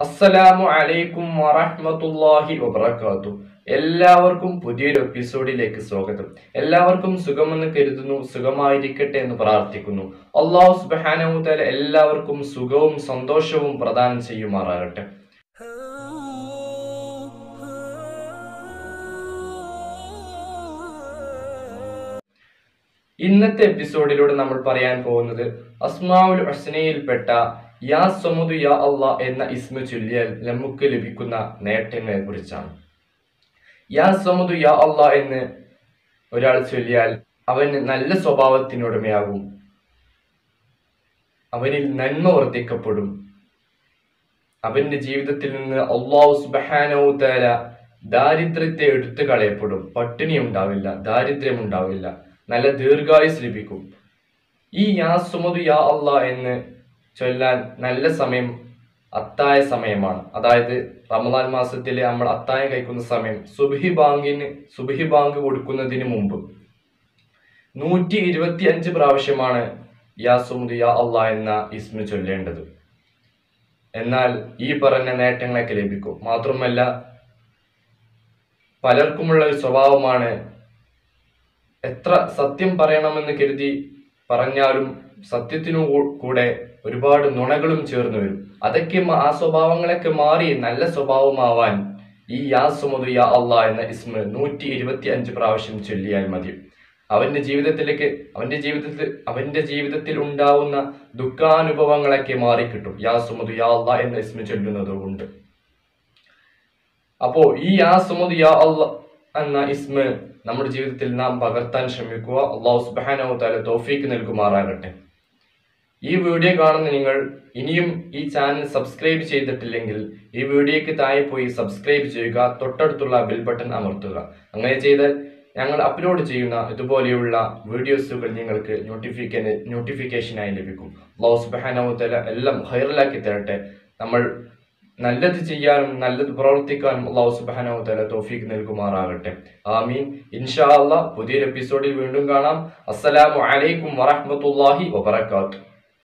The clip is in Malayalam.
അസ്സലാമു അലൈക്കും വറഹ്മത്തുള്ളാഹി വബറകാത്തു എല്ലാവർക്കും പുതിയൊരു എപ്പിസോഡിലേക്ക് സ്വാഗതം എല്ലാവർക്കും സുഖമെന്ന് കരുതുന്നു സുഖമായിരിക്കട്ടെ എന്ന് പ്രാർത്ഥിക്കുന്നു അള്ളാഹു സുബ്ഹാനഹു തആല എല്ലാവർക്കും സുഖവും സന്തോഷവും പ്രദാനം ചെയ്യുമാറാകട്ടെ ഇന്നത്തെ എപ്പിസോഡിലൂടെ നമ്മൾ പറയാൻ പോകുന്നത് അസ്മാഉൽ ഹുസ്നയിൽപ്പെട്ട യാ സമുദു യാ അള്ളാ എന്ന ഇസ്മ ചൊല്ലിയാൽ നമുക്ക് ലഭിക്കുന്ന നേട്ടങ്ങളെ കുറിച്ചാണ് യാ സമുദു യാ അള്ളാ എന്ന് ഒരാൾ ചൊല്ലിയാൽ അവന് നല്ല സ്വഭാവത്തിനുടമയാകും അവനിൽ നന്മ വർദ്ധിക്കപ്പെടും അവന്റെ ജീവിതത്തിൽ നിന്ന് അള്ളാഹു സുബഹാനവു തആല ദാരിദ്ര്യത്തെ എടുത്തു കളയപ്പെടും പട്ടിണി ഉണ്ടാവില്ല ദാരിദ്ര്യം ഉണ്ടാവില്ല നല്ല ദീർഘായുസ് ലഭിക്കും ഈ യാ സുമതു യാ അള്ളാ എന്ന് ചൊല്ലാൻ നല്ല സമയം അത്തായ സമയമാണ് അതായത് റമദാൻ മാസത്തിൽ നമ്മൾ അത്തായം കഴിക്കുന്ന സമയം സുബഹി ബാങ്കിന് സുബഹി ബാങ്ക് കൊടുക്കുന്നതിന് മുമ്പ് നൂറ്റി ഇരുപത്തി അഞ്ച് പ്രാവശ്യമാണ് യാ സുമുദ് യാ അള്ളാ എന്ന ഇസ്മ ചൊല്ലേണ്ടത് എന്നാൽ ഈ പറഞ്ഞ നേട്ടങ്ങളൊക്കെ ലഭിക്കും മാത്രമല്ല പലർക്കുമുള്ള ഒരു സ്വഭാവമാണ് എത്ര സത്യം പറയണമെന്ന് കരുതി പറഞ്ഞാലും സത്യത്തിനു കൂ- കൂടെ ഒരുപാട് നുണകളും ചേർന്ന് വരും അതൊക്കെ മ- ആ സ്വഭാവങ്ങളൊക്കെ മാറി നല്ല സ്വഭാവമാവാൻ ഈ യാ സുമതു യാ അള്ളാ എന്ന ഇസ്മ നൂറ്റി ഇരുപത്തി അഞ്ച് പ്രാവശ്യം ചൊല്ലിയാൽ മതി അവന്റെ ജീവിതത്തിലേക്ക് അവന്റെ ജീവിതത്തിൽ അവന്റെ ജീവിതത്തിൽ ഉണ്ടാവുന്ന ദുഃഖാനുഭവങ്ങളൊക്കെ മാറിക്കിട്ടും യാ സുമതു യാ അള്ളാ എന്ന ഇസ്മ ചൊല്ലുന്നത് കൊണ്ട് അപ്പോ ഈ യാ സുമത് യാ അല്ല എന്ന ഇസ്മ നമ്മുടെ ജീവിതത്തിൽ നാം പകർത്താൻ ശ്രമിക്കുക അള്ളാഹു സുബാനോ താല തോഫീക്ക് നൽകുമാറാകട്ടെ ഈ വീഡിയോ കാണുന്ന നിങ്ങൾ ഇനിയും ഈ ചാനൽ സബ്സ്ക്രൈബ് ചെയ്തിട്ടില്ലെങ്കിൽ ഈ വീഡിയോയ്ക്ക് താഴെ പോയി സബ്സ്ക്രൈബ് ചെയ്യുക തൊട്ടടുത്തുള്ള ബെൽ ബട്ടൺ അമർത്തുക അങ്ങനെ ചെയ്താൽ ഞങ്ങൾ അപ്ലോഡ് ചെയ്യുന്ന ഇതുപോലെയുള്ള വീഡിയോസുകൾ നിങ്ങൾക്ക് നോട്ടിഫിക്കേഷൻ നോട്ടിഫിക്കേഷനായി ലഭിക്കും അള്ളാഹു സുബാനോ താല എല്ലാം ഹൈറലാക്കി തരട്ടെ നമ്മൾ നല്ലത് ചെയ്യാനും നല്ലത് പ്രവർത്തിക്കാനും അള്ളാഹു സുബാനോ തല തോഫീക്ക് നൽകുമാറാകട്ടെ ആമീൻ ഇൻഷാ അള്ളാഹ് പുതിയൊരു എപ്പിസോഡിൽ വീണ്ടും കാണാം അസ്സലാമു അലൈക്കും വറഹ്മത്തുള്ളാഹി വബറകാതുഹു